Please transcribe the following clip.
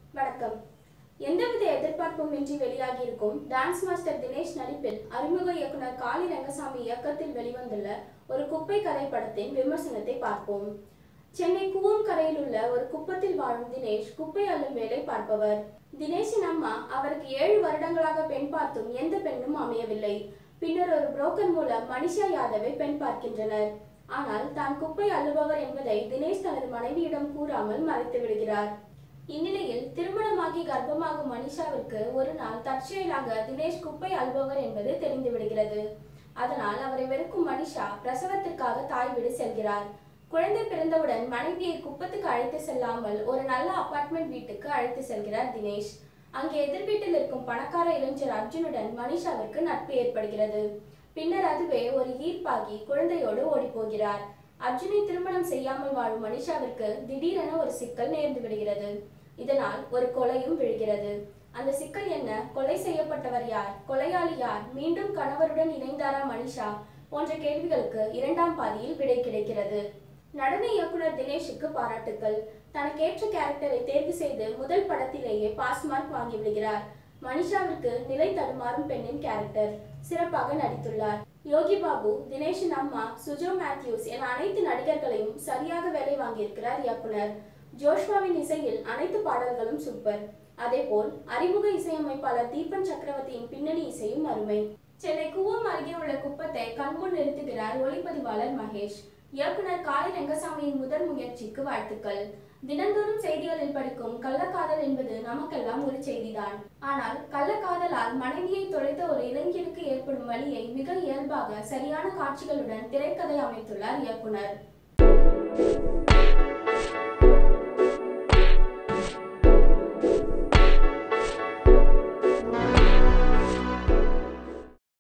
வணக்கம் எந்தவித எதிர்பார்ப்பும் இன்றி வெளியாகியிருக்கும் டான்ஸ் மாஸ்டர் தினேஷ் நடிப்பில் அறிமுக இயக்குனர் காளி ரங்கசாமி இயக்கத்தில் வெளிவந்துள்ள ஒரு குப்பை கதை படத்தின் விமர்சனத்தை பார்ப்போம் சென்னை கூவம் கரையில் உள்ள ஒரு குப்பத்தில் வாழும் தினேஷ் குப்பை அள்ளும் வேலை பார்ப்பவர் தினேஷின் அம்மா அவருக்கு ஏழு வருடங்களாக பெண் பார்த்தும் எந்த பெண்ணும் அமையவில்லை பின்னர் ஒரு புரோக்கர் மூலம் மனிஷா யாதவை பெண் பார்க்கின்றனர் ஆனால் தான் குப்பை அள்ளுபவர் என்பதை தினேஷ் தனது மனைவியிடம் கூறாமல் மறைத்து விடுகிறார் இந்நிலையில் திருமணமாகி கர்ப்பமாகும் மனிஷாவிற்கு ஒரு நாள் தற்செயலாக தினேஷ் குப்பை அள்ளுபவர் என்பது தெரிந்து விடுகிறது அதனால் அவரை வெறுக்கும் மனிஷா பிரசவத்திற்காக தாய் வீடு செல்கிறார் குழந்தை பிறந்தவுடன் மனைவியை குப்பத்துக்கு அழைத்து செல்லாமல் ஒரு நல்ல அபார்ட்மெண்ட் வீட்டுக்கு அழைத்து செல்கிறார் தினேஷ் அங்கே எதிர் வீட்டில் இருக்கும் பணக்கார இளைஞர் அர்ஜுனுடன் மனிஷாவிற்கு நட்பு ஏற்படுகிறது பின்னர் அதுவே ஒரு ஈர்ப்பாகி குழந்தையோடு ஓடி போகிறார் அர்ஜுனை திருமணம் செய்யாமல் வாழும் மனிஷாவிற்கு திடீரென ஒரு சிக்கல் நேர்ந்து விடுகிறது இதனால் ஒரு கொலையும் விழுகிறது அந்த சிக்கல் என்ன கொலை செய்யப்பட்டவர் யார் கொலையாளி யார் மீண்டும் கணவருடன் இணைந்தாரா மனிஷா போன்ற கேள்விகளுக்கு இரண்டாம் பாதியில் விடை கிடைக்கிறது நடன இயக்குனர் தினேஷுக்கு பாராட்டுக்கள் தனக்கேற்ற கேரக்டரை தேர்வு செய்து முதல் படத்திலேயே பாஸ் மார்க் வாங்கி விடுகிறார் மனிஷாவிற்கு நிலை தடுமாறும் பெண்ணின் கேரக்டர் சிறப்பாக நடித்துள்ளார் யோகி பாபு தினேஷின் அம்மா சுஜோ மேத்யூஸ் என அனைத்து நடிகர்களையும் சரியாக வேலை வாங்கியிருக்கிறார் இயக்குனர் ஜோஷ்வாவின் இசையில் அனைத்து பாடல்களும் சூப்பர் அதேபோல் அறிமுக இசையமைப்பாளர் தீபன் சக்கரவர்த்தியின் பின்னணி இசையும் அருமை சென்னை கூவம் அருகே உள்ள குப்பத்தை கண்முன் நிறுத்துகிறார் ஒளிப்பதிவாளர் மகேஷ் இயக்குனர் காளி ரங்கசாமியின் முதல் முயற்சிக்கு வாழ்த்துக்கள் தினந்தோறும் செய்திகளில் படிக்கும் கள்ளக்காதல் என்பது நமக்கெல்லாம் ஒரு செய்திதான் ஆனால் கள்ளக்காதலால் மனைவியை தொலைத்த ஒரு இளைஞருக்கு ஏற்படும் வழியை மிக இயல்பாக சரியான காட்சிகளுடன் திரைக்கதை அமைத்துள்ளார் இயக்குனர்